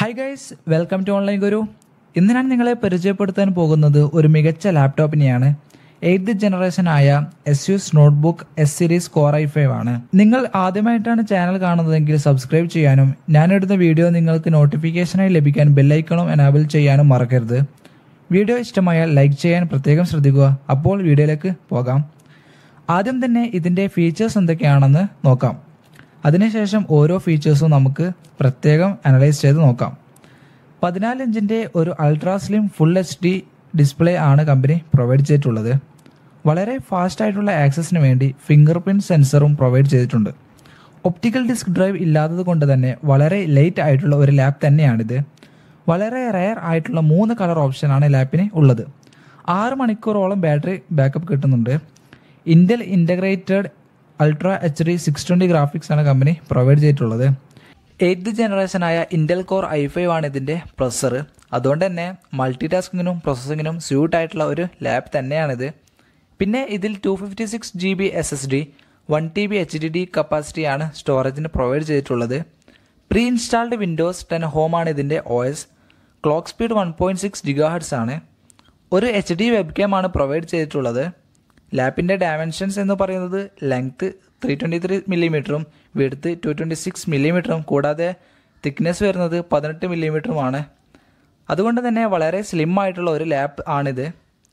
hi guys welcome to online guru ഇന്ന് ഞാൻ നിങ്ങളെ പരിചയപ്പെടുത്താൻ പോകുന്നത് ഒരു മികച്ച ലാപ്ടോപ്പിനെയാണ് എയ്ത്ത് ജനറേഷൻ ആയ Asus notebook S series core I five ആണ് നിങ്ങൾ ആദ്യമായിട്ടാണ് ചാനൽ കാണുന്നതെങ്കിൽ സബ്സ്ക്രൈബ് ചെയ്യാനും ഞാനിടുന്ന വീഡിയോ നിങ്ങൾക്ക് നോട്ടിഫിക്കേഷനായി ലഭിക്കാൻ ബെല്ലൈക്കണും എനാബിൾ ചെയ്യാനും മറക്കരുത് വീഡിയോ ഇഷ്ടമായാൽ ലൈക്ക് ചെയ്യാൻ പ്രത്യേകം ശ്രദ്ധിക്കുക അപ്പോൾ വീഡിയോയിലേക്ക് പോകാം ആദ്യം തന്നെ ഇതിൻ്റെ ഫീച്ചേഴ്സ് എന്തൊക്കെയാണെന്ന് നോക്കാം അതിനുശേഷം ഓരോ ഫീച്ചേഴ്സും നമുക്ക് പ്രത്യേകം അനലൈസ് ചെയ്ത് നോക്കാം പതിനാല് ഇഞ്ചിൻ്റെ ഒരു ultra slim full H D display ആണ് കമ്പനി പ്രൊവൈഡ് ചെയ്തിട്ടുള്ളത് വളരെ ഫാസ്റ്റ് ആയിട്ടുള്ള ആക്സസിന് വേണ്ടി ഫിംഗർ പ്രിൻറ്റ് സെൻസറും പ്രൊവൈഡ് ചെയ്തിട്ടുണ്ട് ഒപ്റ്റിക്കൽ ഡിസ്ക് ഡ്രൈവ് ഇല്ലാത്തത് കൊണ്ട് തന്നെ വളരെ ലൈറ്റ് ആയിട്ടുള്ള ഒരു ലാപ്പ് തന്നെയാണിത് വളരെ റെയർ ആയിട്ടുള്ള മൂന്ന് കളർ ഓപ്ഷനാണ് ലാപ്പിന് ഉള്ളത് ആറ് മണിക്കൂറോളം ബാറ്ററി ബാക്കപ്പ് കിട്ടുന്നുണ്ട് Intel integrated ultra H D six twenty graphics ആണ് കമ്പനി പ്രൊവൈഡ് ചെയ്തിട്ടുള്ളത് എയ്ത്ത് ജനറേഷനായ ഇൻ്റൽ കോർ ഐ ഫൈവ് ആണ് ഇതിൻ്റെ പ്രൊസസ്സർ അതുകൊണ്ട് തന്നെ മൾട്ടി ടാസ്കിങ്ങിനും പ്രോസസ്സിങ്ങിനും സ്യൂട്ട് ആയിട്ടുള്ള ഒരു ലാപ്പ് തന്നെയാണിത് പിന്നെ ഇതിൽ two fifty six G B S S D one T B H D D കപ്പാസിറ്റിയാണ് സ്റ്റോറേജിന് പ്രൊവൈഡ് ചെയ്തിട്ടുള്ളത് pre installed Windows ten home ആണ് ഇതിൻ്റെ O S clock speed one point six giga hertz ആണ് ഒരു എച്ച് ഡി വെബ് ക്യാം ആണ് provide ചെയ്തിട്ടുള്ളത് ലാപ്പിൻ്റെ ഡയമെൻഷൻസ് എന്ന് പറയുന്നത് ലെങ്ത്ത് ത്രീ ട്വൻറ്റി ത്രീ മില്ലിമീറ്ററും വിടുത്ത് ടു ട്വൻറ്റി സിക്സ് മില്ലിമീറ്ററും കൂടാതെ തിക്നെസ് വരുന്നത് പതിനെട്ട് മില്ലിമീറ്ററുമാണ് അതുകൊണ്ട് തന്നെ വളരെ സ്ലിം ആയിട്ടുള്ള ഒരു ലാപ്പ് ആണിത്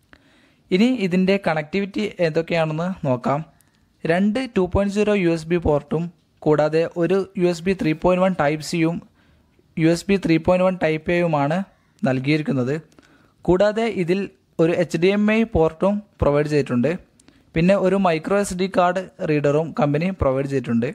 ഇനി ഇതിൻ്റെ കണക്ടിവിറ്റി ഏതൊക്കെയാണെന്ന് നോക്കാം രണ്ട് two point zero U S B പോർട്ടും കൂടാതെ ഒരു U S B three point one type സിയും U S B three point one type എയുമാണ് നൽകിയിരിക്കുന്നത് കൂടാതെ ഇതിൽ ഒരു എച്ച് ഡി എം ഐ പോർട്ടും പ്രൊവൈഡ് ചെയ്തിട്ടുണ്ട് പിന്നെ ഒരു മൈക്രോ എസ് ഡി കാർഡ് റീഡറും കമ്പനി പ്രൊവൈഡ് ചെയ്തിട്ടുണ്ട്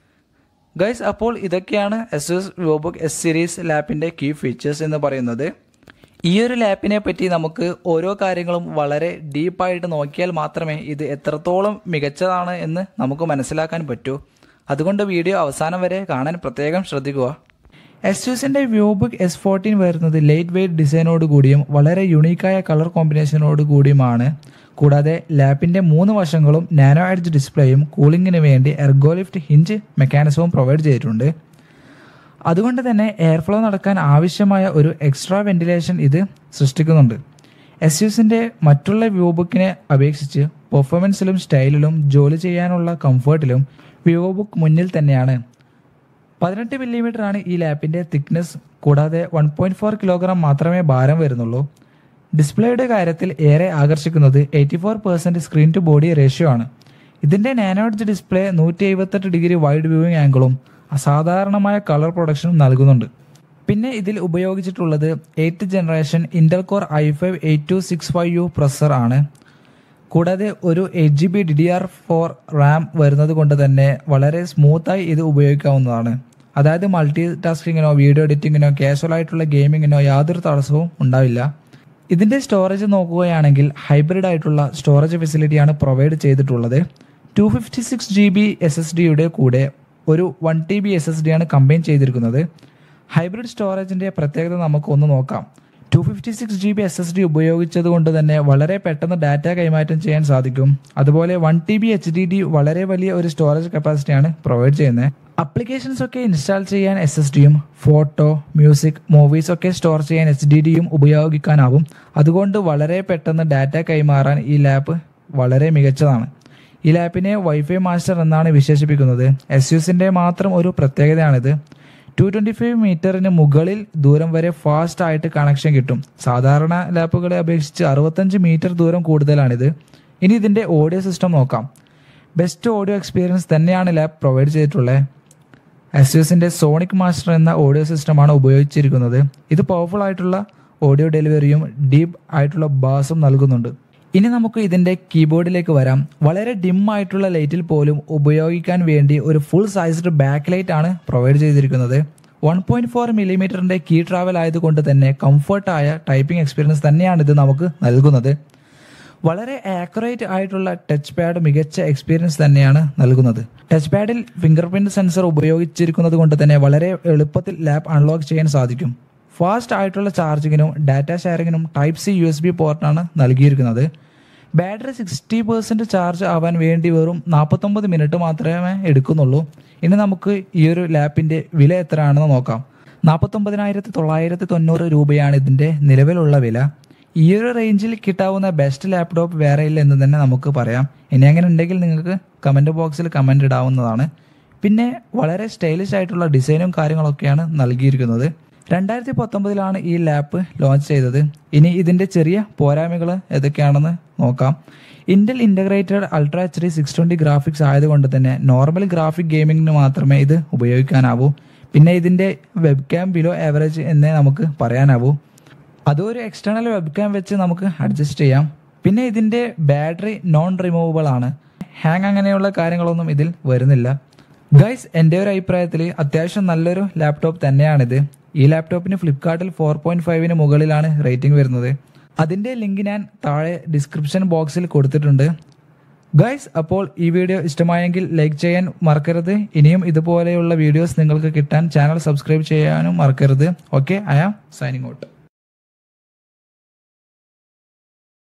ഗൈസ് അപ്പോൾ ഇതൊക്കെയാണ് Asus VivoBook S series ലാപ്പിൻ്റെ കീ ഫീച്ചേഴ്സ് എന്ന് പറയുന്നത് ഈ ഒരു ലാപ്പിനെ പറ്റി നമുക്ക് ഓരോ കാര്യങ്ങളും വളരെ ഡീപ്പായിട്ട് നോക്കിയാൽ മാത്രമേ ഇത് എത്രത്തോളം മികച്ചതാണ് എന്ന് നമുക്ക് മനസ്സിലാക്കാൻ പറ്റൂ അതുകൊണ്ട് വീഡിയോ അവസാനം വരെ കാണാൻ പ്രത്യേകം ശ്രദ്ധിക്കുക എസ് യുസിൻ്റെ വ്യൂബുക്ക് എസ് ഫോർട്ടീൻ വരുന്നത് ലൈറ്റ് വെയ്റ്റ് ഡിസൈനോട് കൂടിയും വളരെ യുണീക്കായ കളർ കോമ്പിനേഷനോട് കൂടിയുമാണ് കൂടാതെ ലാപ്പിൻ്റെ മൂന്ന് വശങ്ങളും നാനോ എഡ്ജ് ഡിസ്പ്ലേയും കൂളിങ്ങിന് വേണ്ടി എർഗോലിഫ്റ്റ് ഹിഞ്ച് മെക്കാനിസവും പ്രൊവൈഡ് ചെയ്തിട്ടുണ്ട് അതുകൊണ്ട് തന്നെ എയർ ഫ്ലോ നടക്കാൻ ആവശ്യമായ ഒരു എക്സ്ട്രാ വെന്റിലേഷൻ ഇത് സൃഷ്ടിക്കുന്നുണ്ട് എസ് യുസിൻ്റെ മറ്റുള്ള വ്യൂബുക്കിനെ അപേക്ഷിച്ച് പെർഫോമൻസിലും സ്റ്റൈലിലും ജോലി ചെയ്യാനുള്ള കംഫർട്ടിലും വ്യൂബുക്ക് മുന്നിൽ തന്നെയാണ് പതിനെട്ട് മില്ലിമീറ്റർ ആണ് ഈ ലാപ്പിൻ്റെ തിക്നെസ് കൂടാതെ വൺ പോയിൻറ്റ് ഫോർ കിലോഗ്രാം മാത്രമേ ഭാരം വരുന്നുള്ളൂ ഡിസ്പ്ലേയുടെ കാര്യത്തിൽ ഏറെ ആകർഷിക്കുന്നത് eighty four percent screen to body ratio ആണ് ഇതിൻ്റെ നാനോഡ്ജ് ഡിസ്പ്ലേ നൂറ്റി എഴുപത്തെട്ട് ഡിഗ്രി വൈഡ് വ്യൂവിംഗ് ആംഗിളും അസാധാരണമായ കളർ പ്രൊഡക്ഷനും നൽകുന്നുണ്ട് പിന്നെ ഇതിൽ ഉപയോഗിച്ചിട്ടുള്ളത് eighth generation Intel core I five eight two six five U processor ആണ് കൂടാതെ ഒരു eight G B D D R four RAM വരുന്നത് കൊണ്ട് തന്നെ വളരെ സ്മൂത്തായി ഇത് ഉപയോഗിക്കാവുന്നതാണ് അതായത് മൾട്ടി ടാസ്കിങ്ങിനോ വീഡിയോ എഡിറ്റിങ്ങിനോ കാഷ്വൽ ആയിട്ടുള്ള ഗെയിമിങ്ങിനോ യാതൊരു തടസ്സവും ഉണ്ടാവില്ല ഇതിൻ്റെ സ്റ്റോറേജ് നോക്കുകയാണെങ്കിൽ ഹൈബ്രിഡ് ആയിട്ടുള്ള സ്റ്റോറേജ് ഫെസിലിറ്റിയാണ് പ്രൊവൈഡ് ചെയ്തിട്ടുള്ളത് two fifty six G B S S ഡിയുടെ കൂടെ ഒരു one T B S S D ആണ് കമ്പൈൻ ചെയ്തിരിക്കുന്നത് ഹൈബ്രിഡ് സ്റ്റോറേജിൻ്റെ പ്രത്യേകത നമുക്ക് ഒന്ന് നോക്കാം two fifty six G B S S D ഉപയോഗിച്ചത് കൊണ്ട് തന്നെ വളരെ പെട്ടെന്ന് ഡാറ്റ കൈമാറ്റം ചെയ്യാൻ സാധിക്കും അതുപോലെ one T B H D D വളരെ വലിയ ഒരു സ്റ്റോറേജ് കപ്പാസിറ്റിയാണ് പ്രൊവൈഡ് ചെയ്യുന്നത് അപ്ലിക്കേഷൻസ് ഒക്കെ ഇൻസ്റ്റാൾ ചെയ്യാൻ എസ് എസ് ഡിയും ഫോട്ടോ മ്യൂസിക് മൂവീസ് ഒക്കെ സ്റ്റോർ ചെയ്യാൻ എച്ച് ഡി ഡിയും ഉപയോഗിക്കാനാവും അതുകൊണ്ട് വളരെ പെട്ടെന്ന് ഡാറ്റ കൈമാറാൻ ഈ ലാപ്പ് വളരെ മികച്ചതാണ് ഈ ലാപ്പിനെ വൈഫൈ മാസ്റ്റർ എന്നാണ് വിശേഷിപ്പിക്കുന്നത് എസ് യുസിൻ്റെ മാത്രം ഒരു പ്രത്യേകതയാണിത് ടു ട്വൻറ്റി ഫൈവ് മീറ്ററിന് മുകളിൽ ദൂരം വരെ ഫാസ്റ്റ് ആയിട്ട് കണക്ഷൻ കിട്ടും സാധാരണ ലാപ്പുകളെ അപേക്ഷിച്ച് അറുപത്തഞ്ച് മീറ്റർ ദൂരം കൂടുതലാണിത് ഇനി ഇതിൻ്റെ ഓഡിയോ സിസ്റ്റം നോക്കാം ബെസ്റ്റ് ഓഡിയോ എക്സ്പീരിയൻസ് തന്നെയാണ് ലാപ്പ് പ്രൊവൈഡ് ചെയ്തിട്ടുള്ളത് എസ് യുസിൻ്റെ സോണിക് മാസ്റ്റർ എന്ന ഓഡിയോ സിസ്റ്റമാണ് ഉപയോഗിച്ചിരിക്കുന്നത് ഇത് പവർഫുൾ ആയിട്ടുള്ള ഓഡിയോ ഡെലിവറിയും ഡീപ്പ് ആയിട്ടുള്ള ബാസും നൽകുന്നുണ്ട് ഇനി നമുക്ക് ഇതിൻ്റെ കീബോർഡിലേക്ക് വരാം വളരെ ഡിം ആയിട്ടുള്ള ലൈറ്റിൽ പോലും ഉപയോഗിക്കാൻ വേണ്ടി ഒരു ഫുൾ സൈസ്ഡ് ബാക്ക് ലൈറ്റ് ആണ് പ്രൊവൈഡ് ചെയ്തിരിക്കുന്നത് വൺ പോയിൻറ്റ് ഫോർ മില്ലിമീറ്ററിൻ്റെ കീ ട്രാവൽ ആയതുകൊണ്ട് തന്നെ കംഫർട്ടായ ടൈപ്പിംഗ് എക്സ്പീരിയൻസ് തന്നെയാണ് ഇത് നമുക്ക് നൽകുന്നത് വളരെ ആക്യുറേറ്റ് ആയിട്ടുള്ള ടച്ച് പാഡ് മികച്ച എക്സ്പീരിയൻസ് തന്നെയാണ് നൽകുന്നത് ടച്ച് പാഡിൽ ഫിംഗർ പ്രിന്റ് സെൻസർ ഉപയോഗിച്ചിരിക്കുന്നത് കൊണ്ട് തന്നെ വളരെ എളുപ്പത്തിൽ ലാപ്പ് അൺലോക്ക് ചെയ്യാൻ സാധിക്കും ഫാസ്റ്റ് ആയിട്ടുള്ള ചാർജിങ്ങിനും ഡാറ്റ ഷെയറിങ്ങിനും type C U S B പോർട്ടാണ് നൽകിയിരിക്കുന്നത് ബാറ്ററി സിക്സ്റ്റി പെർസെൻറ്റ് ചാർജ് ആവാൻ വേണ്ടി വെറും നാൽപ്പത്തൊമ്പത് മിനിറ്റ് മാത്രമേ എടുക്കുന്നുള്ളൂ ഇനി നമുക്ക് ഈ ഒരു ലാപ്പിൻ്റെ വില എത്രയാണെന്ന് നോക്കാം നാൽപ്പത്തൊമ്പതിനായിരത്തി തൊള്ളായിരത്തി തൊണ്ണൂറ് രൂപയാണ് ഇതിൻ്റെ നിലവിലുള്ള വില ഈ ഒരു റേഞ്ചിൽ കിട്ടാവുന്ന ബെസ്റ്റ് ലാപ്ടോപ്പ് വേറെ ഇല്ല എന്ന് തന്നെ നമുക്ക് പറയാം ഇനി അങ്ങനെ ഉണ്ടെങ്കിൽ നിങ്ങൾക്ക് കമൻറ്റ് ബോക്സിൽ കമൻറ്റ് ഇടാവുന്നതാണ് പിന്നെ വളരെ സ്റ്റൈലിഷ് ആയിട്ടുള്ള ഡിസൈനും കാര്യങ്ങളൊക്കെയാണ് നൽകിയിരിക്കുന്നത് രണ്ടായിരത്തി പത്തൊമ്പതിലാണ് ഈ ലാപ്പ് ലോഞ്ച് ചെയ്തത് ഇനി ഇതിൻ്റെ ചെറിയ പോരായ്മകൾ ഏതൊക്കെയാണെന്ന് നോക്കാം Intel integrated ultra H D six twenty graphics ആയതുകൊണ്ട് തന്നെ നോർമൽ ഗ്രാഫിക് ഗെയിമിങ്ങിന് മാത്രമേ ഇത് ഉപയോഗിക്കാനാവൂ പിന്നെ ഇതിൻ്റെ വെബ് ക്യാം ബിലോ ആവറേജ് എന്നേ നമുക്ക് പറയാനാവൂ അതും ഒരു എക്സ്റ്റേണൽ വെബ് ക്യാം വെച്ച് നമുക്ക് അഡ്ജസ്റ്റ് ചെയ്യാം പിന്നെ ഇതിൻ്റെ ബാറ്ററി നോൺ റിമൂവബിൾ ആണ് ഹാങ് അങ്ങനെയുള്ള കാര്യങ്ങളൊന്നും ഇതിൽ വരുന്നില്ല ഗൈസ് എൻ്റെ ഒരു അഭിപ്രായത്തിൽ അത്യാവശ്യം നല്ലൊരു ലാപ്ടോപ്പ് തന്നെയാണിത് ഈ ലാപ്ടോപ്പിന് ഫ്ലിപ്കാർട്ടിൽ ഫോർ പോയിന്റ് ഫൈവിന് മുകളിലാണ് റേറ്റിംഗ് വരുന്നത് അതിൻ്റെ ലിങ്ക് ഞാൻ താഴെ ഡിസ്ക്രിപ്ഷൻ ബോക്സിൽ കൊടുത്തിട്ടുണ്ട് ഗൈസ് അപ്പോൾ ഈ വീഡിയോ ഇഷ്ടമായെങ്കിൽ ലൈക്ക് ചെയ്യാൻ മറക്കരുത് ഇനിയും ഇതുപോലെയുള്ള വീഡിയോസ് നിങ്ങൾക്ക് കിട്ടാൻ ചാനൽ സബ്സ്ക്രൈബ് ചെയ്യാനും മറക്കരുത് okay I am signing out